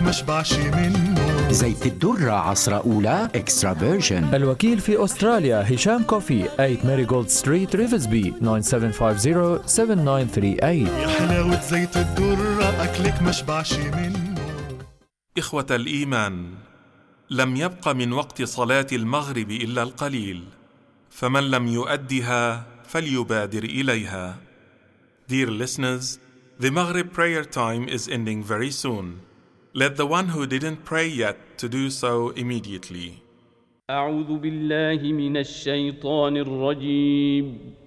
مشبعش منه زيت الدرة عصرة أولى إكسترا فيرجن الوكيل في أستراليا هشام كوفي 8 ماريجولد ستريت ريفزبي 9750-7938 يا حلاوة زيت الدرة أكلك مشبعش منه إخوة الإيمان لم يبق من وقت صلاة المغرب إلا القليل فمن لم يؤدها فليبادر إليها Dear listeners, the Maghrib prayer time is ending very soon. Let the one who didn't pray yet to do so immediately. أعوذ بالله من الشيطان الرجيم